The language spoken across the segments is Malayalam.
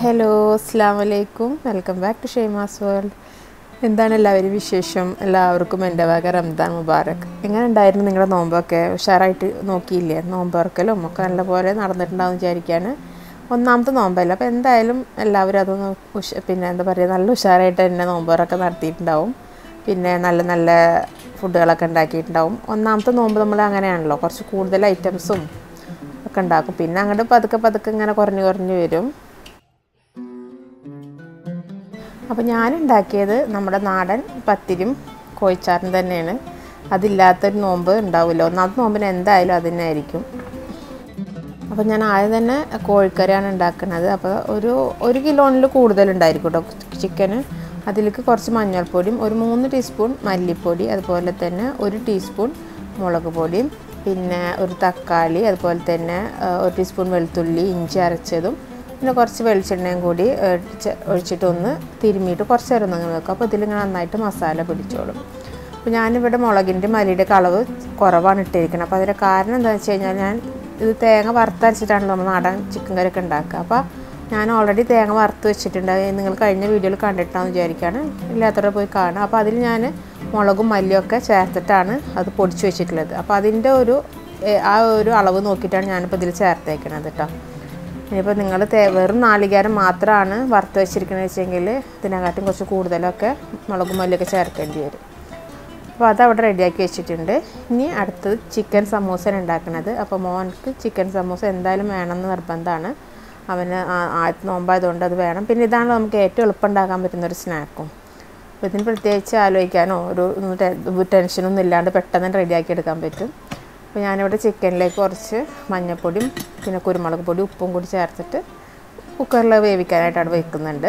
ഹലോ അസ്സാം വലൈക്കും welcome back to Shaima's world എന്താണ് എല്ലാവരും വിശേഷം എല്ലാവർക്കും എൻ്റെ വക റംദാൻ മുബാറക് എങ്ങനെ ഉണ്ടായിരുന്നു നിങ്ങളുടെ നോമ്പൊക്കെ ഉഷാറായിട്ട് നോക്കിയില്ലേ നോമ്പ് തുറക്കലും ഒക്കെ നല്ലപോലെ നടന്നിട്ടുണ്ടാവും വിചാരിക്കാൻ ഒന്നാമത്തെ നോമ്പല്ല അപ്പോൾ എന്തായാലും എല്ലാവരും അതൊന്ന് ഉഷ പിന്നെ എന്താ പറയുക നല്ല ഉഷാറായിട്ട് തന്നെ നോമ്പ് തുറക്കെ നടത്തിയിട്ടുണ്ടാവും പിന്നെ നല്ല നല്ല ഫുഡുകളൊക്കെ ഉണ്ടാക്കിയിട്ടുണ്ടാവും ഒന്നാമത്തെ നോമ്പ് നമ്മൾ അങ്ങനെയാണല്ലോ കുറച്ച് കൂടുതൽ ഐറ്റംസും ഒക്കെ ഉണ്ടാക്കും പിന്നെ അങ്ങോട്ട് പതുക്കെ പതുക്കെ ഇങ്ങനെ കുറഞ്ഞു കുറഞ്ഞു വരും അപ്പോൾ ഞാൻ ഉണ്ടാക്കിയത് നമ്മുടെ നാടൻ പത്തിരും കോഴിച്ചാറും തന്നെയാണ് അതില്ലാത്തൊരു നോമ്പ് ഉണ്ടാവില്ല ഒന്നാമത്തെ നോമ്പിന് എന്തായാലും അത് തന്നെ ആയിരിക്കും അപ്പോൾ ഞാൻ ആദ്യം തന്നെ കോഴിക്കറിയാണ് ഉണ്ടാക്കുന്നത് അപ്പോൾ ഒരു ഒരു കിലോണിൽ കൂടുതൽ ഉണ്ടായിരിക്കും കേട്ടോ ചിക്കന് അതിലേക്ക് കുറച്ച് മഞ്ഞൾപ്പൊടിയും ഒരു മൂന്ന് ടീസ്പൂൺ മല്ലിപ്പൊടി അതുപോലെ തന്നെ ഒരു ടീസ്പൂൺ മുളക് പൊടിയും പിന്നെ ഒരു തക്കാളി അതുപോലെ തന്നെ ഒരു ടീസ്പൂൺ വെളുത്തുള്ളി ഇഞ്ചി അരച്ചതും പിന്നെ കുറച്ച് വെളിച്ചെണ്ണയും കൂടി ഒഴിച്ചിട്ട് ഒന്ന് തിരുമ്മിയിട്ട് കുറച്ച് നേരം ഒന്ന് വെക്കും അപ്പോൾ ഇതിലിങ്ങനെ നന്നായിട്ട് മസാല പിടിച്ചോളും അപ്പോൾ ഞാനിവിടെ മുളകിൻ്റെ മല്ലിയുടെ കളവ് കുറവാണ് ഇട്ടിരിക്കുന്നത് അപ്പോൾ അതിൻ്റെ കാരണം എന്താണെന്ന് വെച്ച് കഴിഞ്ഞാൽ ഞാൻ ഇത് തേങ്ങ വറുത്തരച്ചിട്ടാണ് നമ്മൾ നാടൻ ചിക്കൻ കറിയൊക്കെ ഉണ്ടാക്കുക അപ്പോൾ ഞാൻ ഓൾറെഡി തേങ്ങ വറുത്ത് വെച്ചിട്ടുണ്ട് നിങ്ങൾ കഴിഞ്ഞ വീഡിയോയിൽ കണ്ടിട്ടാണെന്ന് വിചാരിക്കുകയാണ് ഇല്ലാത്തവരെ പോയി കാണുക അപ്പോൾ അതിൽ ഞാൻ മുളകും മല്ലിയൊക്കെ ചേർത്തിട്ടാണ് അത് പൊടിച്ച് വെച്ചിട്ടുള്ളത് അപ്പോൾ അതിൻ്റെ ഒരു ആ ഒരു അളവ് നോക്കിയിട്ടാണ് ഞാനിപ്പോൾ ഇതിൽ ചേർത്തേക്കണത് കേട്ടോ ഇനിയിപ്പോൾ നിങ്ങൾ തേ വെറും നാളികേരം മാത്രമാണ് വറുത്ത് വെച്ചിരിക്കുന്നത് വെച്ചെങ്കിൽ ഇതിനെക്കാട്ടും കുറച്ച് കൂടുതലൊക്കെ മുളകും മല്ലിയൊക്കെ ചേർക്കേണ്ടി വരും അപ്പോൾ അതവിടെ റെഡിയാക്കി വെച്ചിട്ടുണ്ട് ഇനി അടുത്തത് ചിക്കൻ സമൂസയാണ് ഉണ്ടാക്കുന്നത് അപ്പോൾ മോൻക്ക് ചിക്കൻ സമൂസ എന്തായാലും വേണമെന്ന് നിർബന്ധമാണ് അവന് ആദ്യത്തെ നോമ്പായതുകൊണ്ട് അത് വേണം പിന്നെ ഇതാണ് നമുക്ക് ഏറ്റവും എളുപ്പം ഉണ്ടാക്കാൻ പറ്റുന്ന ഒരു സ്നാക്കും അപ്പോൾ ഇതിന് പ്രത്യേകിച്ച് ആലോചിക്കാനോ ഒരു ടെൻഷനൊന്നും ഇല്ലാണ്ട് പെട്ടെന്ന് റെഡിയാക്കി എടുക്കാൻ പറ്റും അപ്പോൾ ഞാനിവിടെ ചിക്കനിലേക്ക് കുറച്ച് മഞ്ഞൾപ്പൊടിയും പിന്നെ കുരുമുളക് പൊടി ഉപ്പും കൂടി ചേർത്തിട്ട് കുക്കറിൽ വേവിക്കാനായിട്ടാണ് വെക്കുന്നുണ്ട്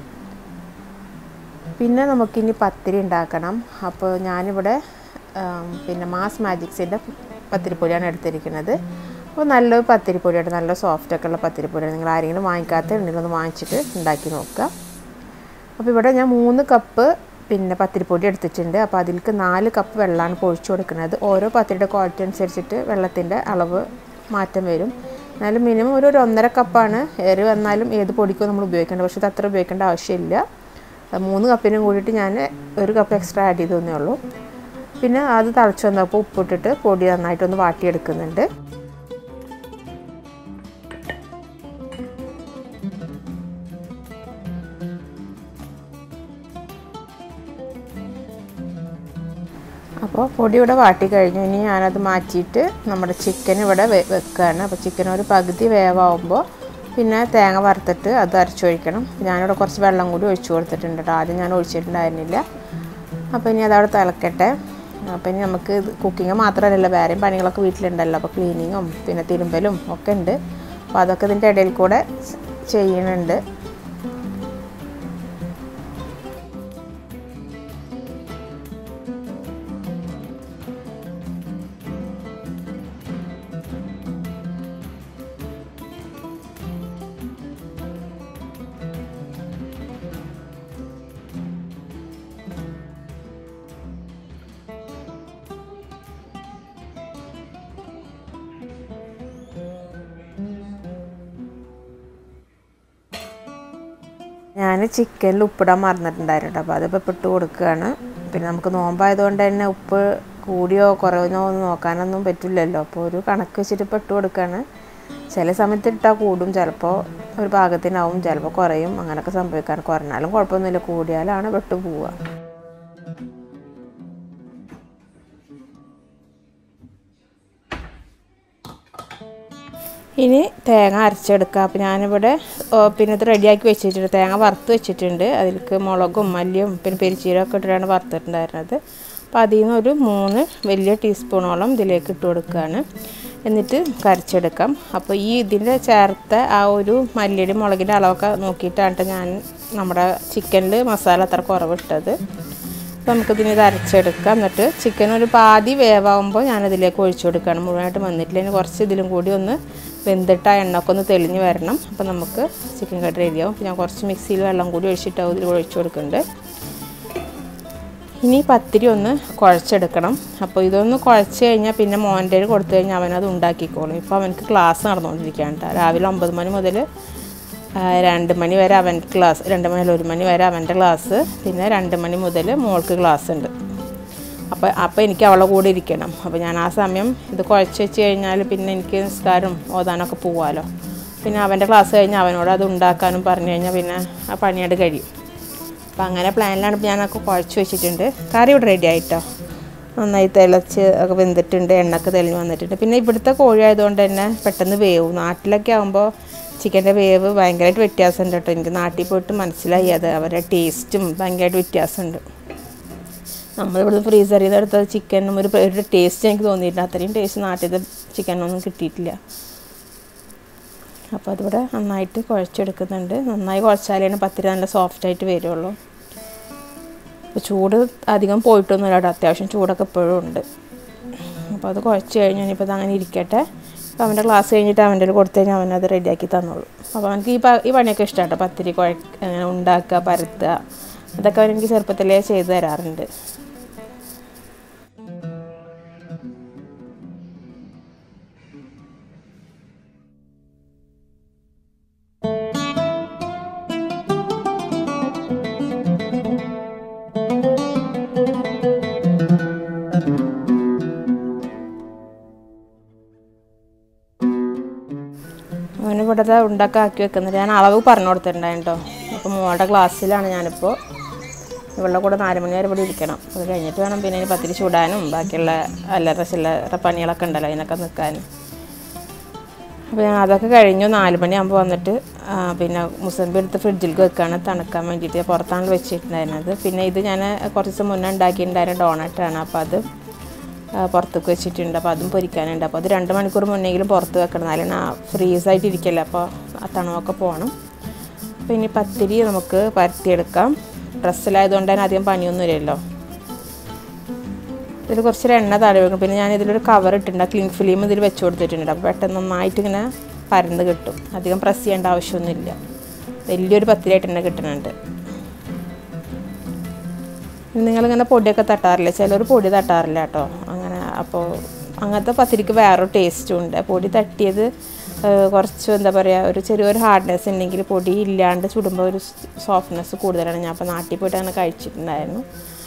പിന്നെ നമുക്കിനി പത്തിരി ഉണ്ടാക്കണം അപ്പോൾ ഞാനിവിടെ പിന്നെ മാസ് മാജിക്സിൻ്റെ പത്തിരിപ്പൊടിയാണ് എടുത്തിരിക്കുന്നത് അപ്പോൾ നല്ലൊരു പത്തിരിപ്പൊടിയാണ് നല്ല സോഫ്റ്റൊക്കെ ഉള്ള പത്തിരിപ്പൊടിയാണ് നിങ്ങൾ ആരെങ്കിലും വാങ്ങിക്കാത്ത ഉണ്ടെങ്കിൽ ഒന്ന് വാങ്ങിച്ചിട്ട് ഉണ്ടാക്കി നോക്കുക അപ്പോൾ ഇവിടെ ഞാൻ മൂന്ന് കപ്പ് പിന്നെ പത്തിരിപ്പൊടി എടുത്തിട്ടുണ്ട് അപ്പോൾ അതിലേക്ക് നാല് കപ്പ് വെള്ളമാണ് പൊഴിച്ചു കൊടുക്കുന്നത് ഓരോ പത്തിരിയുടെ ക്വാളിറ്റി അനുസരിച്ചിട്ട് വെള്ളത്തിൻ്റെ അളവ് മാറ്റം വരും എന്നാലും മിനിമം ഒരു ഒരു ഒന്നര കപ്പാണ് ഏറി വന്നാലും ഏത് പൊടിക്കും നമ്മൾ ഉപയോഗിക്കേണ്ടത് പക്ഷേ ഇത് അത്ര ഉപയോഗിക്കേണ്ട ആവശ്യമില്ല മൂന്ന് കപ്പിനും കൂടിയിട്ട് ഞാൻ ഒരു കപ്പ് എക്സ്ട്രാ ആഡ് ചെയ്തേ ഉള്ളൂ പിന്നെ അത് തിളച്ച് വന്നപ്പോൾ ഉപ്പിട്ടിട്ട് പൊടി നന്നായിട്ടൊന്ന് വാട്ടിയെടുക്കുന്നുണ്ട് അപ്പോൾ പൊടി ഇവിടെ വാട്ടി കഴിഞ്ഞു ഇനി ഞാനത് മാറ്റിയിട്ട് നമ്മുടെ ചിക്കൻ ഇവിടെ വെക്കുകയാണ് അപ്പോൾ ചിക്കൻ ഒരു പകുതി വേവാകുമ്പോൾ പിന്നെ തേങ്ങ വറുത്തിട്ട് അത് അരച്ചൊഴിക്കണം ഞാനിവിടെ കുറച്ച് വെള്ളം കൂടി ഒഴിച്ചു കൊടുത്തിട്ടുണ്ട് കേട്ടോ ആദ്യം ഞാൻ ഒഴിച്ചിട്ടുണ്ടായിരുന്നില്ല അപ്പോൾ ഇനി അതവിടെ തിളക്കട്ടെ അപ്പോൾ ഇനി നമുക്ക് കുക്കിങ് മാത്രമല്ലല്ലോ വേറെയും പണികളൊക്കെ വീട്ടിലുണ്ടല്ലോ അപ്പോൾ ക്ലീനിങ്ങും പിന്നെ തിരുമ്പലും ഒക്കെ ഉണ്ട് അപ്പോൾ അതൊക്കെ ഇതിൻ്റെ ഇടയിൽ കൂടെ ചെയ്യുന്നുണ്ട് ഞാൻ ചിക്കനിൽ ഉപ്പിടാൻ മറന്നിട്ടുണ്ടായിരുന്നു അപ്പോൾ അതിപ്പോൾ ഇട്ട് കൊടുക്കുകയാണ് പിന്നെ നമുക്ക് നോമ്പായതുകൊണ്ട് തന്നെ ഉപ്പ് കൂടിയോ കുറവോ ഒന്നും നോക്കാനൊന്നും പറ്റില്ലല്ലോ അപ്പോൾ ഒരു കണക്ക് വെച്ചിട്ട് ഇപ്പോൾ ഇട്ട് കൊടുക്കുകയാണ് ചില സമയത്ത് ഇട്ടാൽ കൂടും ചിലപ്പോൾ ഒരു പാകത്തിനാവും ചിലപ്പോൾ കുറയും അങ്ങനെയൊക്കെ സംഭവിക്കാൻ കുറഞ്ഞാലും കുഴപ്പമൊന്നുമില്ല കൂടിയാലാണ് വെട്ട് പോവുക ഇനി തേങ്ങ അരച്ചെടുക്കുക അപ്പോൾ ഞാനിവിടെ പിന്നെ ഇത് റെഡിയാക്കി വെച്ചിട്ടുണ്ട് തേങ്ങ വറുത്ത് വെച്ചിട്ടുണ്ട് അതിലേക്ക് മുളകും മല്ലിയും പിന്നെ പെരിച്ചീരൊക്കെ ഇട്ടിട്ടാണ് വറുത്തിട്ടുണ്ടായിരുന്നത് അപ്പോൾ അതിൽ നിന്ന് ഒരു മൂന്ന് വലിയ ടീസ്പൂണോളം ഇതിലേക്ക് ഇട്ട് കൊടുക്കുകയാണ് എന്നിട്ട് കരച്ചെടുക്കാം അപ്പോൾ ഈ ഇതിൻ്റെ ചേർത്ത ആ ഒരു മല്ലിയുടെ മുളകിൻ്റെ അളവൊക്കെ നോക്കിയിട്ടാണ് ഞാൻ നമ്മുടെ ചിക്കനിൽ മസാല അത്ര കുറവിട്ടത് അപ്പോൾ നമുക്കിതിന് ഇത് അരച്ചെടുക്കാം എന്നിട്ട് ചിക്കൻ ഒരു പാതി വേവാകുമ്പോൾ ഞാനതിലേക്ക് ഒഴിച്ചു കൊടുക്കുകയാണ് മുഴുവനായിട്ട് വന്നിട്ടില്ല ഇനി കുറച്ച് ഇതിലും കൂടി ഒന്ന് വെന്തിട്ട് ആ എണ്ണയൊക്കെ ഒന്ന് തെളിഞ്ഞ് വരണം അപ്പോൾ നമുക്ക് ചിക്കൻ കറി റെഡിയാവും അപ്പോൾ ഞാൻ കുറച്ച് മിക്സിയിൽ വെള്ളം കൂടി ഒഴിച്ചിട്ടാവും ഇതിൽ ഒഴിച്ചു കൊടുക്കുന്നുണ്ട് ഇനി പത്തിരി ഒന്ന് കുഴച്ചെടുക്കണം അപ്പോൾ ഇതൊന്ന് കുഴച്ച് കഴിഞ്ഞാൽ പിന്നെ മോൻ്റെ കൊടുത്തു കഴിഞ്ഞാൽ അവനത് ഉണ്ടാക്കിക്കോളും ഇപ്പോൾ അവനക്ക് ക്ലാസ് നടന്നുകൊണ്ടിരിക്കുകയാണ് കേട്ടോ രാവിലെ ഒമ്പത് മണി മുതൽ ആ, രണ്ട് മണി വരെ അവൻ്റെ ക്ലാസ് രണ്ട് മണി അല്ല ഒരു മണി വരെ അവൻ്റെ ക്ലാസ് പിന്നെ രണ്ട് മണി മുതൽ മോൾക്ക് ക്ലാസ് ഉണ്ട് അപ്പോൾ അപ്പോൾ എനിക്ക് അവളെ കൂടെ ഇരിക്കണം അപ്പോൾ ഞാൻ ആ സമയം ഇത് കുഴച്ച് വെച്ച് കഴിഞ്ഞാൽ പിന്നെ എനിക്ക് നിസ്കാരം ഓതാനൊക്കെ പോവാമല്ലോ പിന്നെ അവൻ്റെ ക്ലാസ് കഴിഞ്ഞ് അവനോട് അത് ഉണ്ടാക്കാനും പറഞ്ഞു കഴിഞ്ഞാൽ പിന്നെ ആ പണിയോട് കഴിയും അപ്പം അങ്ങനെ പ്ലാനിലാണ് ഇപ്പോൾ ഞാനൊക്കെ കുഴച്ച് വെച്ചിട്ടുണ്ട് കറി ഇവിടെ റെഡി ആയിട്ടോ നന്നായി തിളച്ച് ഒക്കെ വെന്തിട്ടുണ്ട് എണ്ണയൊക്കെ തെളിഞ്ഞ് വന്നിട്ടുണ്ട് പിന്നെ ഇവിടുത്തെ കോഴി ആയതുകൊണ്ട് തന്നെ പെട്ടെന്ന് വേവും നാട്ടിലൊക്കെ ആകുമ്പോൾ ചിക്കൻ്റെ വേവ് ഭയങ്കരമായിട്ട് വ്യത്യാസമുണ്ട് കേട്ടോ എനിക്ക് നാട്ടിൽ പോയിട്ട് മനസ്സിലായി അത് അവരുടെ ടേസ്റ്റും ഭയങ്കരമായിട്ട് വ്യത്യാസമുണ്ട് നമ്മളിവിടുന്ന് ഫ്രീസറിൽ നിന്ന് എടുത്ത ചിക്കനും ഒരു ഒരു ടേസ്റ്റ് എനിക്ക് തോന്നിയിട്ടില്ല അത്രയും ടേസ്റ്റ് നാട്ടിലത്തെ ചിക്കനൊന്നും കിട്ടിയിട്ടില്ല അപ്പോൾ അതിവിടെ നന്നായിട്ട് കുഴച്ചെടുക്കുന്നുണ്ട് നന്നായി കുഴച്ചാലാണ് പത്തിരി നല്ല സോഫ്റ്റായിട്ട് വരുള്ളൂ അപ്പോൾ ചൂട് അധികം പോയിട്ടൊന്നുമില്ല കേട്ടോ അത്യാവശ്യം ചൂടൊക്കെ ഇപ്പോഴും ഉണ്ട് അപ്പോൾ അത് കുഴച്ച് കഴിഞ്ഞ് ഇനിയിപ്പോൾ ഇത് അങ്ങനെ ഇരിക്കട്ടെ അപ്പോൾ അവൻ്റെ ക്ലാസ് കഴിഞ്ഞിട്ട് അവൻ്റെ കയ്യിൽ കൊടുത്തു കഴിഞ്ഞാൽ അവനത് റെഡിയാക്കി തന്നോളൂ അപ്പോൾ അവനക്ക് ഈ പ- ഈ പണിയൊക്കെ ഇഷ്ടമാണ് കേട്ടോ പത്തിരി കുഴ അങ്ങനെ ഉണ്ടാക്കുക പരത്തുക അതൊക്കെ അവൻ എനിക്ക് ചെറുപ്പത്തിലേ ചെയ്തു തരാറുണ്ട് അവന് ഇവിടെ ഉണ്ടാക്കി ആക്കി വെക്കുന്നത് ഞാൻ അളവ് പറഞ്ഞു കൊടുത്തിട്ടുണ്ടായിരുന്നു കേട്ടോ അപ്പോൾ മോളുടെ ക്ലാസ്സിലാണ് ഞാനിപ്പോൾ ഇവളുടെ കൂടെ നാല് മണി വരെ ഇവിടെ ഇരിക്കണം അത് കഴിഞ്ഞിട്ട് വേണം പിന്നെ ഇനി പത്തിരി ചൂടാനും ബാക്കിയുള്ള അല്ലറ ചില്ലറ പണികളൊക്കെ ഉണ്ടല്ലോ അതിനൊക്കെ നിൽക്കാനും അപ്പോൾ ഞാൻ അതൊക്കെ കഴിഞ്ഞു നാല് മണിയാകുമ്പോൾ വന്നിട്ട് ആ, പിന്നെ മുസമ്പി എടുത്ത് ഫ്രിഡ്ജിലേക്ക് വെക്കുകയാണ് തണുക്കാൻ വേണ്ടിയിട്ട് പുറത്താണ് വെച്ചിട്ടുണ്ടായിരുന്നത് പിന്നെ ഇത് ഞാൻ കുറച്ച് ദിവസം മുന്നേ ഉണ്ടാക്കിയിട്ടുണ്ടായിരുന്ന ഡോണറ്റാണ് അപ്പോൾ അത് ആ, പുറത്തേക്ക് വെച്ചിട്ടുണ്ട് അപ്പോൾ അതും പൊരിക്കാനുണ്ട് അപ്പോൾ അത് രണ്ട് മണിക്കൂർ മുന്നെങ്കിലും പുറത്ത് വെക്കണം എന്നാലും ആ ഫ്രീസായിട്ട് ഇരിക്കല്ലേ അപ്പോൾ ആ തണുവൊക്കെ പോകണം അപ്പോൾ ഇനി പത്തിരി നമുക്ക് പരത്തിയെടുക്കാം ഡ്രസ്സിലായതുകൊണ്ട് തന്നെ അധികം പണിയൊന്നും ഇല്ലല്ലോ ഇതിൽ കുറച്ചൊരു എണ്ണ താഴെ വെക്കണം പിന്നെ ഞാൻ ഇതിലൊരു കവർ ഇട്ടിട്ടുണ്ട് ക്ലിങ് ഫിലിം ഇതിൽ വെച്ച് കൊടുത്തിട്ടുണ്ട് അപ്പോൾ പെട്ടെന്ന് നന്നായിട്ട് ഇങ്ങനെ പരന്ന് കിട്ടും അധികം പ്രസ് ചെയ്യേണ്ട ആവശ്യമൊന്നുമില്ല വലിയൊരു പത്തിരിയായിട്ട് തന്നെ കിട്ടുന്നുണ്ട് ഇനി നിങ്ങളിങ്ങനെ പൊടിയൊക്കെ തട്ടാറില്ല ചിലർ പൊടി തട്ടാറില്ല കേട്ടോ അങ്ങനെ അപ്പോൾ അങ്ങനത്തെ പത്തിരിക്ക് വേറൊരു ടേസ്റ്റും ഉണ്ട് പൊടി തട്ടിയത് ഏഹ്, കുറച്ച് എന്താ പറയുക ഒരു ചെറിയൊരു ഹാർഡ്നെസ് ഉണ്ടെങ്കിൽ പൊടി ഇല്ലാണ്ട് ചുടുമ്പോൾ ഒരു സോഫ്റ്റ്നെസ് കൂടുതലാണ് ഞാൻ അപ്പോൾ നാട്ടിൽ പോയിട്ട് അങ്ങനെ കഴിച്ചിട്ടുണ്ടായിരുന്നു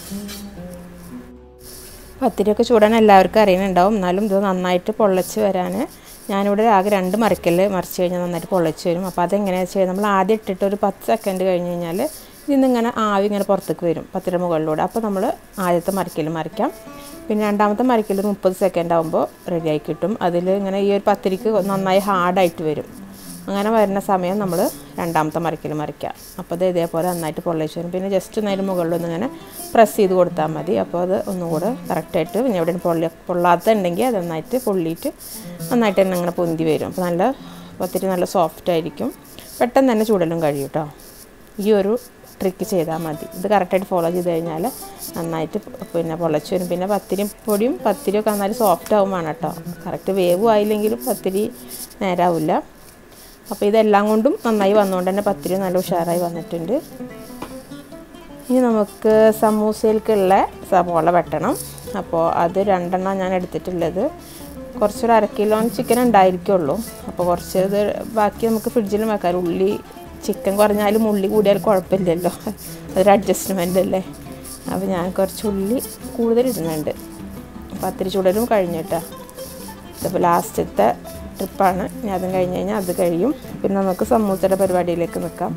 പത്തിരിയൊക്കെ ചൂടാൻ എല്ലാവർക്കും അറിയുന്നുണ്ടാവും എന്നാലും ഇത് നന്നായിട്ട് പൊള്ളച്ച് വരാൻ ഞാനിവിടെ ആകെ രണ്ട് മറിക്കൽ മറിച്ച് കഴിഞ്ഞാൽ നന്നായിട്ട് പൊള്ളച്ച് വരും അപ്പോൾ അതെങ്ങനെയാണെന്ന് വെച്ചാൽ നമ്മൾ ആദ്യം ഇട്ടിട്ട് ഒരു പത്ത് സെക്കൻഡ് കഴിഞ്ഞ് കഴിഞ്ഞാൽ ഇതിൽ നിന്ന് ഇങ്ങനെ ആവി ഇങ്ങനെ പുറത്തേക്ക് വരും പത്തിരി മുകളിലൂടെ അപ്പോൾ നമ്മൾ ആദ്യത്തെ മറിക്കൽ മറിക്കാം പിന്നെ രണ്ടാമത്തെ മറിക്കൽ ഒരു മുപ്പത് സെക്കൻഡ് ആകുമ്പോൾ റെഡിയായി കിട്ടും അതിൽ ഇങ്ങനെ ഈ ഒരു പത്തിരിക്ക് നന്നായി ഹാർഡായിട്ട് വരും അങ്ങനെ വരുന്ന സമയം നമ്മൾ രണ്ടാമത്തെ മറിക്കൽ മറിക്കാം അപ്പോൾ അത് ഇതേപോലെ നന്നായിട്ട് പൊള്ളിച്ച് വരും പിന്നെ ജസ്റ്റ് ഒന്ന് അതിന് മുകളിൽ ഒന്ന് ഇങ്ങനെ പ്രസ് ചെയ്ത് കൊടുത്താൽ മതി അപ്പോൾ അത് ഒന്നുകൂടെ കറക്റ്റായിട്ട് പിന്നെ എവിടെ പൊള്ളി പൊള്ളാത്ത ഉണ്ടെങ്കിൽ അത് നന്നായിട്ട് പൊള്ളിയിട്ട് നന്നായിട്ട് തന്നെ അങ്ങനെ പൊന്തി വരും അപ്പോൾ നല്ല പത്തിരി നല്ല സോഫ്റ്റ് ആയിരിക്കും പെട്ടെന്ന് തന്നെ ചൂടലും കഴിയും കേട്ടോ ഈ ഒരു ട്രിക്ക് ചെയ്താൽ മതി ഇത് കറക്റ്റായിട്ട് ഫോളോ ചെയ്ത് കഴിഞ്ഞാൽ നന്നായിട്ട് പിന്നെ പൊള്ളച്ച് വരും പിന്നെ പത്തിരി പൊടിയും പത്തിരിയൊക്കെ നന്നായിട്ട് സോഫ്റ്റ് ആവും വേണം കേട്ടോ കറക്റ്റ് വേവും ആയില്ലെങ്കിലും പത്തിരി നേരാവില്ല അപ്പോൾ ഇതെല്ലാം കൊണ്ടും നന്നായി വന്നുകൊണ്ട് തന്നെ പത്തിരി നല്ല ഉഷാറായി വന്നിട്ടുണ്ട് ഇനി നമുക്ക് സമൂസയിലേക്കുള്ള സവോള വെട്ടണം അപ്പോൾ അത് രണ്ടെണ്ണം ഞാൻ എടുത്തിട്ടുള്ളത് കുറച്ചൊരു അര കിലോ ചിക്കൻ ഉണ്ടായിരിക്കുള്ളൂ അപ്പോൾ കുറച്ച് ഇത് ബാക്കി നമുക്ക് ഫ്രിഡ്ജിലും വെക്കാം ഉള്ളി ചിക്കൻ കുറഞ്ഞാലും ഉള്ളി കൂടിയാലും കുഴപ്പമില്ലല്ലോ അതൊരു അഡ്ജസ്റ്റ്മെൻ്റ് അല്ലേ അപ്പോൾ ഞാൻ കുറച്ച് ഉള്ളി കൂടുതൽ ഇടുന്നുണ്ട് പത്തിരി ചൂടലും കഴിഞ്ഞിട്ടാ ഇതിപ്പോൾ ലാസ്റ്റത്തെ ട്രിപ്പാണ് ഇനി അതും കഴിഞ്ഞ് കഴിഞ്ഞാൽ അത് കഴിയും പിന്നെ നമുക്ക് സമൂസയുടെ പരിപാടിയിലേക്ക് നിൽക്കാം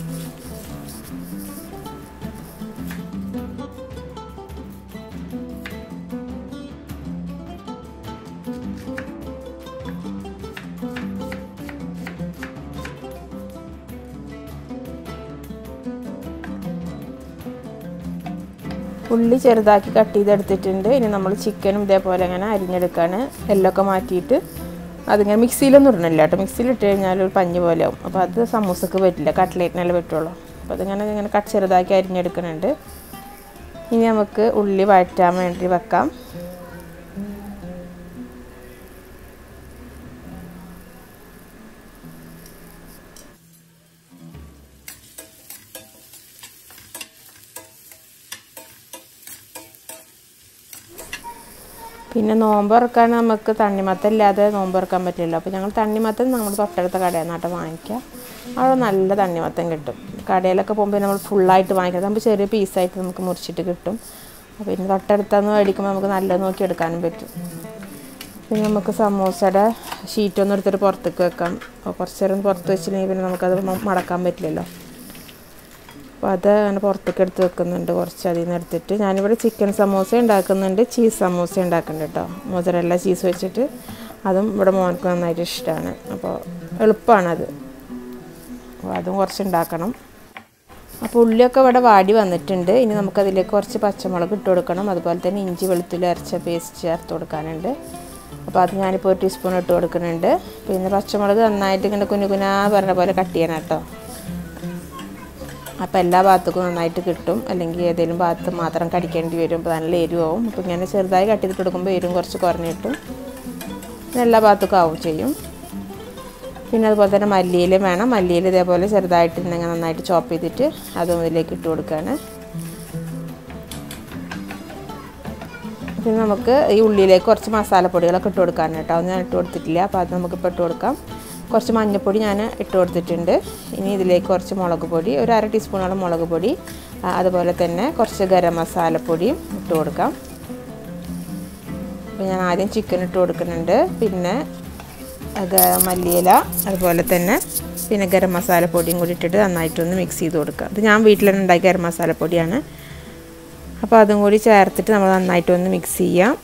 ഉള്ളി ചെറുതാക്കി കട്ട് ചെയ്തെടുത്തിട്ടുണ്ട് ഇനി നമ്മൾ ചിക്കനും ഇതേപോലെ ഇങ്ങനെ അരിഞ്ഞെടുക്കുകയാണ് എല്ലൊക്കെ മാറ്റിയിട്ട് അതിങ്ങനെ മിക്സിയിലൊന്നും ഇടണില്ല കേട്ടോ മിക്സിയിൽ ഇട്ട് കഴിഞ്ഞാൽ ഒരു പഞ്ഞ് പോലെ ആവും അപ്പോൾ അത് സമൂസക്ക് പറ്റില്ല കട്ട്ലേറ്റിനല്ലേ പറ്റുള്ളൂ അപ്പോൾ അതിങ്ങനെ ഇങ്ങനെ കട്ട് ചെറുതാക്കി അരിഞ്ഞെടുക്കുന്നുണ്ട് ഇനി നമുക്ക് ഉള്ളി വഴറ്റാൻ വേണ്ടി വെക്കാം പിന്നെ നോമ്പ് തുറക്കാൻ നമുക്ക് തണ്ണിമത്തം ഇല്ലാതെ നോമ്പ് തുറക്കാൻ പറ്റില്ല അപ്പോൾ ഞങ്ങൾ തണ്ണിമത്തം നമ്മുടെ തൊട്ടടുത്ത കടയിൽ നിന്നാട്ട് വാങ്ങിക്കുക അവിടെ നല്ല തണ്ണിമത്തം കിട്ടും കടയിലൊക്കെ പോകുമ്പോൾ നമ്മൾ ഫുള്ളായിട്ട് വാങ്ങിക്കാം നമുക്ക് ചെറിയ പീസായിട്ട് നമുക്ക് മുറിച്ചിട്ട് കിട്ടും അപ്പോൾ പിന്നെ തൊട്ടടുത്തുനിന്ന് മേടിക്കുമ്പോൾ നമുക്ക് നല്ലത് നോക്കി എടുക്കാനും പറ്റും പിന്നെ നമുക്ക് സമൂസയുടെ ഷീറ്റൊന്നും എടുത്തിട്ട് പുറത്തേക്ക് വെക്കാം അപ്പോൾ കുറച്ച് നേരം പുറത്ത് വെച്ചില്ലെങ്കിൽ പിന്നെ നമുക്കത് മ- മടക്കാൻ പറ്റില്ലല്ലോ അപ്പോൾ അത് അങ്ങനെ പുറത്തേക്ക് എടുത്ത് വെക്കുന്നുണ്ട് കുറച്ച് അതിൽ നിന്ന് എടുത്തിട്ട് ഞാനിവിടെ ചിക്കൻ സമൂസ ഉണ്ടാക്കുന്നുണ്ട് ചീസ് സമൂസ ഉണ്ടാക്കുന്നുണ്ട് കേട്ടോ മോസറല്ല ചീസ് വെച്ചിട്ട് അതും ഇവിടെ മോനക്ക് നന്നായിട്ട് ഇഷ്ടമാണ് അപ്പോൾ എളുപ്പമാണത് അപ്പോൾ അതും കുറച്ച് ഉണ്ടാക്കണം അപ്പോൾ ഉള്ളിയൊക്കെ ഇവിടെ വാടി വന്നിട്ടുണ്ട് ഇനി നമുക്കതിലേക്ക് കുറച്ച് പച്ചമുളക് ഇട്ട് കൊടുക്കണം അതുപോലെ തന്നെ ഇഞ്ചി വെളുത്തുള്ളി അരച്ച പേസ്റ്റ് ചേർത്ത് കൊടുക്കാനുണ്ട് അപ്പോൾ അത് ഞാനിപ്പോൾ ഒരു ടീസ്പൂൺ ഇട്ട് കൊടുക്കുന്നുണ്ട് പിന്നെ പച്ചമുളക് നന്നായിട്ട് ഇങ്ങനെ കുഞ്ഞു കുഞ്ഞാ പറഞ്ഞ പോലെ കട്ട് ചെയ്യണം കേട്ടോ അപ്പോൾ എല്ലാ ഭാഗത്തേക്കും നന്നായിട്ട് കിട്ടും അല്ലെങ്കിൽ ഏതെങ്കിലും ഭാഗത്ത് മാത്രം കടിക്കേണ്ടി വരും അപ്പോൾ നല്ല എരിവാവും അപ്പോൾ ഇങ്ങനെ ചെറുതായി കട്ട് ചെയ്തിട്ട് കൊടുക്കുമ്പോൾ എരിവും കുറച്ച് കുറഞ്ഞ് കിട്ടും പിന്നെ എല്ലാ ഭാഗത്തേക്കും ആവും ചെയ്യും പിന്നെ അതുപോലെ തന്നെ മല്ലിയില വേണം മല്ലിയില ഇതേപോലെ ചെറുതായിട്ട് ഇങ്ങനെ നന്നായിട്ട് ചോപ്പ് ചെയ്തിട്ട് അതും ഇതിലേക്ക് ഇട്ട് കൊടുക്കുകയാണ് പിന്നെ നമുക്ക് ഈ ഉള്ളിയിലേക്ക് കുറച്ച് മസാലപ്പൊടികളൊക്കെ ഇട്ട് കൊടുക്കാനാണ് കേട്ടോ അത് ഞാൻ ഇട്ട് കൊടുത്തിട്ടില്ല അപ്പോൾ അത് നമുക്കിപ്പോൾ ഇട്ട് കൊടുക്കാം കുറച്ച് മഞ്ഞൾപ്പൊടി ഞാൻ ഇട്ട് കൊടുത്തിട്ടുണ്ട് ഇനി ഇതിലേക്ക് കുറച്ച് മുളക് പൊടി ഒരു അര ടീസ്പൂണോളം മുളക് പൊടി ആ, അതുപോലെ തന്നെ കുറച്ച് ഗരം മസാലപ്പൊടിയും ഇട്ട് കൊടുക്കാം അപ്പോൾ ഞാൻ ആദ്യം ചിക്കൻ ഇട്ട് കൊടുക്കുന്നുണ്ട് പിന്നെ ഗ- മല്ലിയില അതുപോലെ തന്നെ പിന്നെ ഗരം മസാലപ്പൊടിയും കൂടി ഇട്ടിട്ട് നന്നായിട്ടൊന്ന് മിക്സ് ചെയ്ത് കൊടുക്കുക ഇത് ഞാൻ വീട്ടിൽ തന്നെ ഉണ്ടാക്കിയ ഗരം മസാലപ്പൊടിയാണ് അപ്പോൾ അതും കൂടി ചേർത്തിട്ട് നമ്മൾ നന്നായിട്ടൊന്ന് മിക്സ് ചെയ്യാം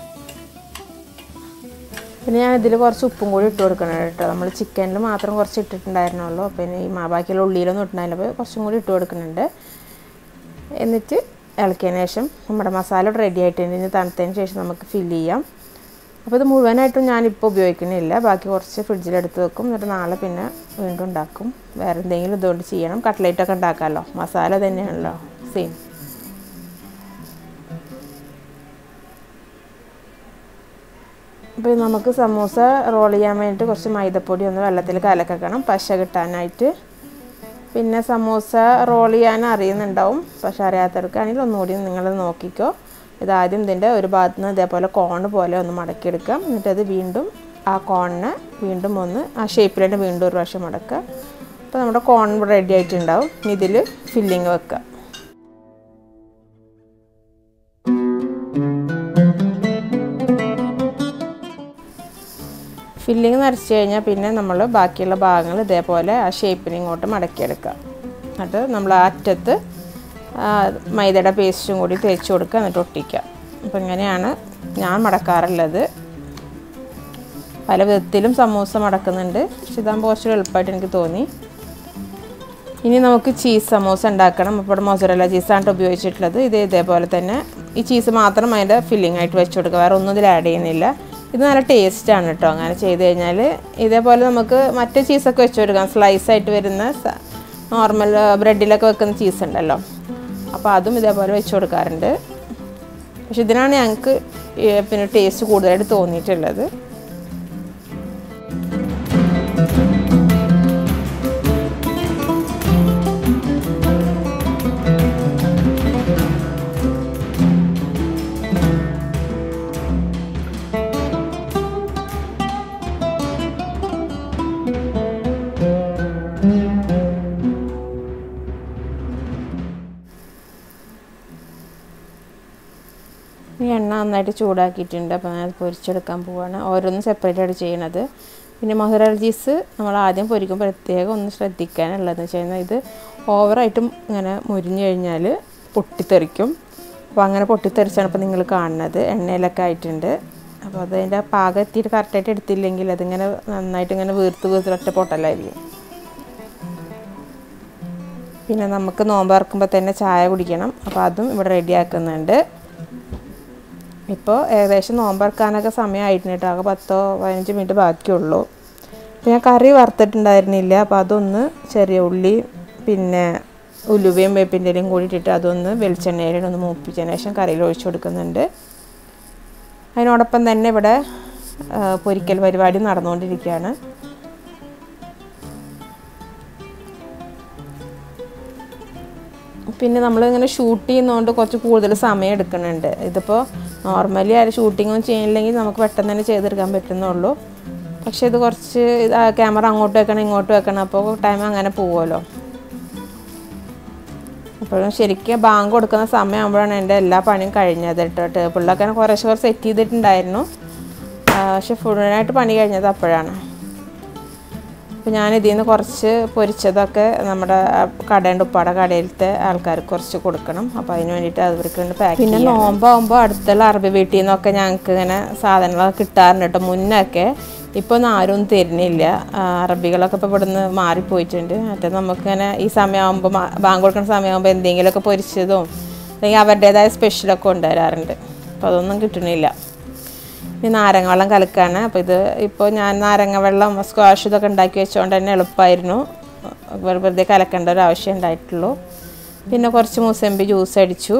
പിന്നെ ഞാൻ ഇതിൽ കുറച്ച് ഉപ്പും കൂടി ഇട്ട് കൊടുക്കണം കേട്ടോ നമ്മൾ ചിക്കനിൽ മാത്രം കുറച്ച് ഇട്ടിട്ടുണ്ടായിരുന്നുള്ളൂ പിന്നെ ഈ മാ- ബാക്കിയുള്ള ഉള്ളിയിലൊന്നും ഇട്ടുണ്ടായില്ല അപ്പോൾ കുറച്ചും കൂടി ഇട്ട് കൊടുക്കുന്നുണ്ട് എന്നിട്ട് ഇളക്കിയതിന് ശേഷം നമ്മുടെ മസാല റെഡി ആയിട്ടുണ്ട് ഇനി തണുത്തതിന് ശേഷം നമുക്ക് ഫില്ല് ചെയ്യാം അപ്പോൾ ഇത് മുഴുവനായിട്ടും ഞാനിപ്പോൾ ഉപയോഗിക്കുന്നില്ല ബാക്കി കുറച്ച് ഫ്രിഡ്ജിലെടുത്ത് വെക്കും എന്നിട്ട് നാളെ പിന്നെ വീണ്ടും ഉണ്ടാക്കും വേറെ എന്തെങ്കിലും ഇതുകൊണ്ട് ചെയ്യണം കട്ട്ലേറ്റൊക്കെ ഉണ്ടാക്കാമല്ലോ മസാല തന്നെയാണല്ലോ സെയിം അപ്പോൾ നമുക്ക് സമൂസ റോൾ ചെയ്യാൻ വേണ്ടിയിട്ട് കുറച്ച് മൈദപ്പൊടി ഒന്ന് വെള്ളത്തിൽ കലക്കണം പശ കിട്ടാനായിട്ട് പിന്നെ സമൂസ റോൾ ചെയ്യാൻ അറിയുന്നുണ്ടാവും പക്ഷെ അറിയാത്തവർക്കാണെങ്കിൽ ഒന്നുകൂടി നിങ്ങൾ നോക്കിക്കോ ഇതാദ്യം ഇതിൻ്റെ ഒരു ഭാഗത്ത് നിന്ന് ഇതേപോലെ കോണ് പോലെ ഒന്ന് മടക്കിയെടുക്കാം എന്നിട്ടത് വീണ്ടും ആ കോണിനെ വീണ്ടും ഒന്ന് ആ ഷേപ്പിൽ തന്നെ വീണ്ടും ഒരു പ്രാവശ്യം മടക്കുക അപ്പോൾ നമ്മുടെ കോൺ റെഡി ആയിട്ടുണ്ടാവും ഇനി ഇതിൽ ഫില്ലിങ് വെക്കുക ഫില്ലിങ് നിറച്ച് കഴിഞ്ഞാൽ പിന്നെ നമ്മൾ ബാക്കിയുള്ള ഭാഗങ്ങൾ ഇതേപോലെ ആ ഷേപ്പിന് ഇങ്ങോട്ട് മടക്കിയെടുക്കുക എന്നിട്ട് നമ്മൾ ആ അറ്റത്ത് ആ മൈദയുടെ പേസ്റ്റും കൂടി തേച്ച് കൊടുക്കുക എന്നിട്ട് ഒട്ടിക്കുക അപ്പോൾ ഇങ്ങനെയാണ് ഞാൻ മടക്കാറുള്ളത് പല വിധത്തിലും സമൂസ മടക്കുന്നുണ്ട് പക്ഷെ ഇതാകുമ്പോൾ കുറച്ചുകൂടി എളുപ്പമായിട്ട് എനിക്ക് തോന്നി ഇനി നമുക്ക് ചീസ് സമൂസ ഉണ്ടാക്കണം അപ്പോൾ ഇവിടെ മൊസറല്ല ചീസാണ് ഉപയോഗിച്ചിട്ടുള്ളത് ഇത് ഇതേപോലെ തന്നെ ഈ ചീസ് മാത്രം അതിൻ്റെ ഫില്ലിംഗ് ആയിട്ട് വെച്ച് കൊടുക്കുക വേറെ ഒന്നും ഇതിൽ ആഡ് ചെയ്യുന്നില്ല ഇത് നല്ല ടേസ്റ്റാണ് കേട്ടോ അങ്ങനെ ചെയ്ത് കഴിഞ്ഞാൽ ഇതേപോലെ നമുക്ക് മറ്റേ ചീസൊക്കെ വെച്ച് കൊടുക്കാം സ്ലൈസ് ആയിട്ട് വരുന്ന നോർമൽ ബ്രെഡിലൊക്കെ വെക്കുന്ന ചീസ് ഉണ്ടല്ലോ അപ്പോൾ അതും ഇതേപോലെ വെച്ച് കൊടുക്കാറുണ്ട് പക്ഷെ ഇതിനാണ് ഞങ്ങൾക്ക് പിന്നെ ടേസ്റ്റ് കൂടുതലായിട്ട് തോന്നിയിട്ടുള്ളത് ഈ എണ്ണ നന്നായിട്ട് ചൂടാക്കിയിട്ടുണ്ട് അപ്പോൾ ഞാൻ അത് പൊരിച്ചെടുക്കാൻ പോവാണ് ഓരോന്നും സെപ്പറേറ്റ് ആയിട്ട് ചെയ്യണത് പിന്നെ മൊഹറൽ ചീസ് നമ്മൾ ആദ്യം പൊരിക്കുമ്പോൾ പ്രത്യേകം ഒന്ന് ശ്രദ്ധിക്കാനുള്ളതെന്ന് വെച്ച് കഴിഞ്ഞാൽ ഇത് ഓവറായിട്ടും ഇങ്ങനെ മുരിഞ്ഞു കഴിഞ്ഞാൽ പൊട്ടിത്തെറിക്കും അപ്പോൾ അങ്ങനെ പൊട്ടിത്തെറിച്ചാണ് ഇപ്പോൾ നിങ്ങൾ കാണുന്നത് എണ്ണയിലൊക്കെ ആയിട്ടുണ്ട് അപ്പോൾ അതിൻ്റെ പാകം എത്തിയിട്ട് കറക്റ്റായിട്ട് എടുത്തില്ലെങ്കിൽ അതിങ്ങനെ നന്നായിട്ട് ഇങ്ങനെ വീർത്ത് വീർത്ത് ഒറ്റ പൊട്ടലായിരിക്കും പിന്നെ നമുക്ക് നോമ്പ് ഇറക്കുമ്പോൾ തന്നെ ചായ കുടിക്കണം അപ്പോൾ അതും ഇവിടെ റെഡിയാക്കുന്നുണ്ട് ഇപ്പോൾ ഏകദേശം നോമ്പറക്കാനൊക്കെ സമയമായിട്ടുണ്ട് കേട്ടോ ആകെ പത്തോ പതിനഞ്ച് മിനിറ്റ് ബാക്കിയുള്ളൂ അപ്പോൾ ഞാൻ കറി വറുത്തിട്ടുണ്ടായിരുന്നില്ല അപ്പോൾ അതൊന്ന് ചെറിയ ഉള്ളി പിന്നെ ഉലുവയും വേപ്പിൻ്റെ ഇലയും കൂടി ഇട്ടിട്ട് അതൊന്ന് വെളിച്ചെണ്ണയിൽ ഒന്ന് മൂപ്പിച്ചതിന് ശേഷം കറിയിൽ ഒഴിച്ചു കൊടുക്കുന്നുണ്ട് അതിനോടൊപ്പം തന്നെ ഇവിടെ ആ, പൊരിക്കൽ പരിപാടി നടന്നുകൊണ്ടിരിക്കുകയാണ് പിന്നെ നമ്മൾ ഇങ്ങനെ ഷൂട്ട് ചെയ്യുന്നതുകൊണ്ട് കുറച്ച് കൂടുതൽ സമയം എടുക്കുന്നുണ്ട് ഇതിപ്പോൾ നോർമലി ആരും ഷൂട്ടിംഗ് ഒന്നും ചെയ്യില്ലെങ്കിൽ നമുക്ക് പെട്ടെന്ന് തന്നെ ചെയ്തെടുക്കാൻ പറ്റുന്നുള്ളൂ പക്ഷേ ഇത് കുറച്ച് ക്യാമറ അങ്ങോട്ട് വെക്കണം ഇങ്ങോട്ട് വെക്കണം അപ്പോൾ ടൈം അങ്ങനെ പോവുമല്ലോ അപ്പോഴും ശരിക്കും ബാങ്ക് കൊടുക്കുന്ന സമയമാകുമ്പോഴാണ് എൻ്റെ എല്ലാ പണിയും കഴിഞ്ഞത് കേട്ടോ ടേബിളിലൊക്കെ കുറേശ്ശെ കുറച്ച് സെറ്റ് ചെയ്തിട്ടുണ്ടായിരുന്നു ആ, പക്ഷെ ഫുള്ളായിട്ട് പണി കഴിഞ്ഞത് അപ്പോഴാണ് അപ്പോൾ ഞാൻ ഇതിൽ നിന്ന് കുറച്ച് പൊരിച്ചതൊക്കെ നമ്മുടെ ആ കടേൻ്റെ ഉപ്പാടെ കടയിലത്തെ ആൾക്കാർക്ക് കുറച്ച് കൊടുക്കണം അപ്പോൾ അതിന് വേണ്ടിയിട്ട് അവർക്ക് പാക്ക് പിന്നെ നോമ്പാകുമ്പോൾ അടുത്തുള്ള അറബി വീട്ടിൽ നിന്നൊക്കെ ഞങ്ങൾക്ക് ഇങ്ങനെ സാധനങ്ങളൊക്കെ കിട്ടാറുണ്ട് കേട്ടോ മുന്നൊക്കെ ഇപ്പോൾ ഒന്നും ആരും ഒന്നും തരുന്നില്ല ആ, അറബികളൊക്കെ ഇപ്പോൾ ഇവിടുന്ന് മാറിപ്പോയിട്ടുണ്ട് മറ്റേ നമുക്കിങ്ങനെ ഈ സമയമാകുമ്പോൾ ബാങ്ക് കൊടുക്കുന്ന സമയമാകുമ്പോൾ എന്തെങ്കിലുമൊക്കെ പൊരിച്ചതും അല്ലെങ്കിൽ അവരുടേതായ സ്പെഷ്യലൊക്കെ കൊണ്ടുവരാറുണ്ട് അപ്പോൾ അതൊന്നും കിട്ടണില്ല ഈ നാരങ്ങ വെള്ളം കലക്കാണ് അപ്പോൾ ഇത് ഇപ്പോൾ ഞാൻ നാരങ്ങ വെള്ളം സ്ക്വാഷ് ഇതൊക്കെ ഉണ്ടാക്കി വെച്ചുകൊണ്ട് തന്നെ എളുപ്പമായിരുന്നു വെറു- വെറുതെ കലക്കേണ്ട ഒരു ആവശ്യം ഉണ്ടായിട്ടുള്ളൂ പിന്നെ കുറച്ച് മൂസമ്പി ജ്യൂസ് അടിച്ചു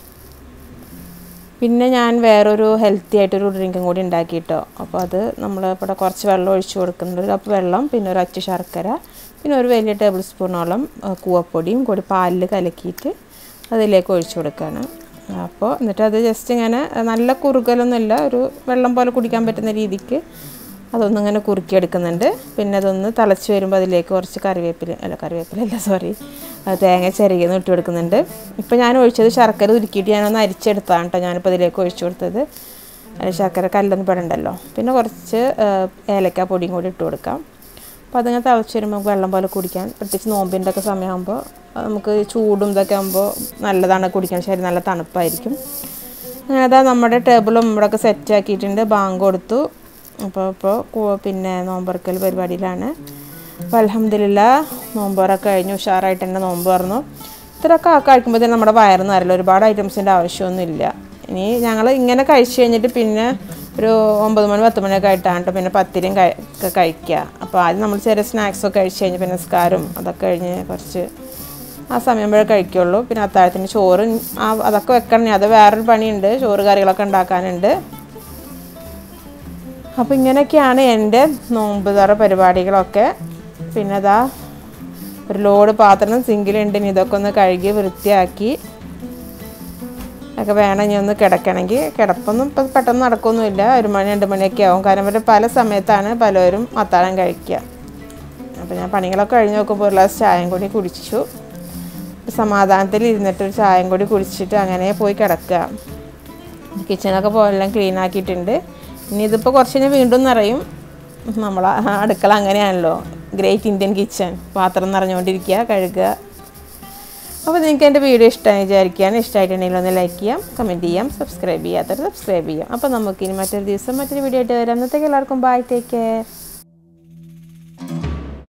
പിന്നെ ഞാൻ വേറൊരു ഹെൽത്തി ആയിട്ടൊരു ഡ്രിങ്കും കൂടി ഉണ്ടാക്കിയിട്ടോ അപ്പോൾ അത് നമ്മൾ ഇവിടെ കുറച്ച് വെള്ളം ഒഴിച്ചു കൊടുക്കുന്നുണ്ട് ഒരു കപ്പ് വെള്ളം പിന്നെ ഒരു അച്ചു ശർക്കര പിന്നെ ഒരു വലിയ ടേബിൾ സ്പൂണോളം ആ, കൂവപ്പൊടിയും കൂടി പാലിൽ കലക്കിയിട്ട് അതിലേക്ക് ഒഴിച്ചു കൊടുക്കുകയാണ് അപ്പോൾ എന്നിട്ട് അത് ജസ്റ്റ് ഇങ്ങനെ നല്ല കുറുകലൊന്നുമില്ല ഒരു വെള്ളം പോലെ കുടിക്കാൻ പറ്റുന്ന രീതിക്ക് അതൊന്നും ഇങ്ങനെ കുറുക്കിയെടുക്കുന്നുണ്ട് പിന്നെ അതൊന്ന് തിളച്ച് വരുമ്പോൾ അതിലേക്ക് കുറച്ച് കറിവേപ്പില അല്ല കറിവേപ്പില അല്ല സോറി തേങ്ങ ചിരകിന്ന് ഇട്ട് കൊടുക്കുന്നുണ്ട് ഇപ്പോൾ ഞാൻ ഒഴിച്ചത് ശർക്കര ഉരുക്കിയിട്ട് ഞാനൊന്ന് അരിച്ചെടുത്താണ് കേട്ടോ ഞാനിപ്പോൾ അതിലേക്ക് ഒഴിച്ചു കൊടുത്തത് അതിൽ ശർക്കര കല്ലൊന്നും പെടണ്ടല്ലോ പിന്നെ കുറച്ച് ഏലക്ക പൊടിയും കൂടി ഇട്ട് കൊടുക്കാം അപ്പോൾ അതിങ്ങനെ തിളച്ച് വരുമ്പോൾ നമുക്ക് വെള്ളം പോലെ കുടിക്കാൻ പ്രത്യേകിച്ച് നോമ്പിൻ്റെ ഒക്കെ സമയമാകുമ്പോൾ നമുക്ക് ചൂടും ഇതൊക്കെ ആകുമ്പോൾ നല്ലതാണ് കുടിക്കാൻ ശരി നല്ല തണുപ്പായിരിക്കും അങ്ങനെ അതാ നമ്മുടെ ടേബിളും ഇവിടെയൊക്കെ സെറ്റ് ആക്കിയിട്ടുണ്ട് ബാങ്ക് കൊടുത്തു അപ്പോൾ ഇപ്പോൾ കു- പിന്നെ നോമ്പറക്കൽ പരിപാടിയിലാണ് അപ്പോൾ അലഹമില്ല നോമ്പറൊക്കെ കഴിഞ്ഞു ഉഷാറായിട്ട് തന്നെ നോമ്പ് തുറന്നു ഇത്രയൊക്കെ കഴിക്കുമ്പോഴത്തേനും നമ്മുടെ വയറ് നിറയില്ല ഒരുപാട് ഐറ്റംസിൻ്റെ ആവശ്യമൊന്നുമില്ല ഇനി ഞങ്ങൾ ഇങ്ങനെ കഴിച്ച് കഴിഞ്ഞിട്ട് പിന്നെ ഒരു ഒമ്പത് മണി പത്ത് മണിയൊക്കെ ആയിട്ടാണ് ട്ടോ പിന്നെ പത്തിരിയും കഴി ഒക്കെ കഴിക്കുക അപ്പോൾ ആദ്യം നമ്മൾ ചെറിയ സ്നാക്സൊക്കെ കഴിച്ച് കഴിഞ്ഞ് പിന്നെ നിസ്കാരം അതൊക്കെ കഴിഞ്ഞ് കുറച്ച് ആ സമയമ്പോഴേ കഴിക്കുള്ളൂ പിന്നെ അത്താഴത്തിന് ചോറ് ആ അതൊക്കെ വെക്കണം അത് വേറൊരു പണിയുണ്ട് ചോറ് കറികളൊക്കെ ഉണ്ടാക്കാനുണ്ട് അപ്പോൾ ഇങ്ങനെയൊക്കെയാണ് എൻ്റെ നോമ്പ് തുറ പരിപാടികളൊക്കെ പിന്നെ അതാ ഒരു ലോഡ് പാത്രം സിങ്കിലുണ്ട് ഇനി ഇതൊക്കെ ഒന്ന് കഴുകി വൃത്തിയാക്കി ഒക്കെ വേണം ഇനി ഒന്ന് കിടക്കണമെങ്കിൽ കിടപ്പൊന്നും ഇപ്പം പെട്ടെന്ന് നടക്കൊന്നുമില്ല ഒരു മണി രണ്ട് മണിയൊക്കെ ആവും കാരണം ഇവർ പല സമയത്താണ് പലരും അത്താഴം കഴിക്കുക അപ്പോൾ ഞാൻ പണികളൊക്കെ കഴിഞ്ഞ് നോക്കുമ്പോൾ ഒരു ഗ്ലാസ് ചായയും കൂടി കുടിച്ചു സമാധാനത്തിൽ ഇരുന്നിട്ട് ഒരു ചായയും കൂടി കുടിച്ചിട്ട് അങ്ങനെ പോയി കിടക്കുക കിച്ചണൊക്കെ പോലെല്ലാം ക്ലീൻ ആക്കിയിട്ടുണ്ട് ഇനി ഇതിപ്പോൾ കുറച്ച് കഴിഞ്ഞാൽ വീണ്ടും നിറയും നമ്മളെ അടുക്കള അങ്ങനെയാണല്ലോ ഗ്രേറ്റ് ഇന്ത്യൻ കിച്ചൺ പാത്രം നിറഞ്ഞുകൊണ്ടിരിക്കുക കഴുകുക അപ്പോൾ നിങ്ങൾക്ക് എൻ്റെ വീഡിയോ ഇഷ്ടമായി വിചാരിക്കുകയാണ് ഇഷ്ടമായിട്ടുണ്ടെങ്കിൽ ഒന്ന് ലൈക്ക് ചെയ്യാം കമൻറ്റ് ചെയ്യാം സബ്സ്ക്രൈബ് ചെയ്യാത്തവർ സബ്സ്ക്രൈബ് ചെയ്യാം അപ്പോൾ നമുക്കിനി മറ്റൊരു ദിവസം മറ്റൊരു വീഡിയോ ആയിട്ട് വരാം അന്നത്തേക്ക് എല്ലാവർക്കും ബൈ ടേക്ക് കെയർ